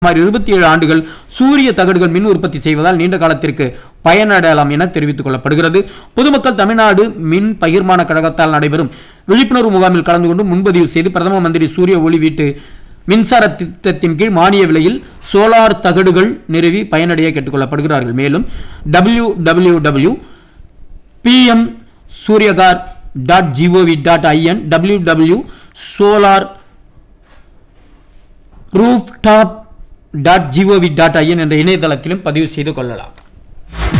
சுமார் இருபத்தி ஏழு ஆண்டுகள் சூரிய தகடுகள் மின் உற்பத்தி செய்வதால் நீண்ட காலத்திற்கு பயனடையலாம் என தெரிவித்துக் கொள்ளப்படுகிறது பொதுமக்கள் தமிழ்நாடு மின் பகிர்மான கழகத்தால் நடைபெறும் விழிப்புணர்வு முகாமில் கலந்து கொண்டு முன்பதிவு செய்து பிரதம மந்திரி சூரிய ஒளி வீட்டு மின்சார திட்டத்தின் கீழ் மானிய விலையில் சோலார் தகடுகள் நிறுவி பயனடைய கேட்டுக்கொள்ளப்படுகிறார்கள் மேலும் W W W PM Suryaghar dot gov dot in W W solar rooftop dot gov dot in என்ற இணையதளத்திலும் பதிவு செய்து கொள்ளலாம்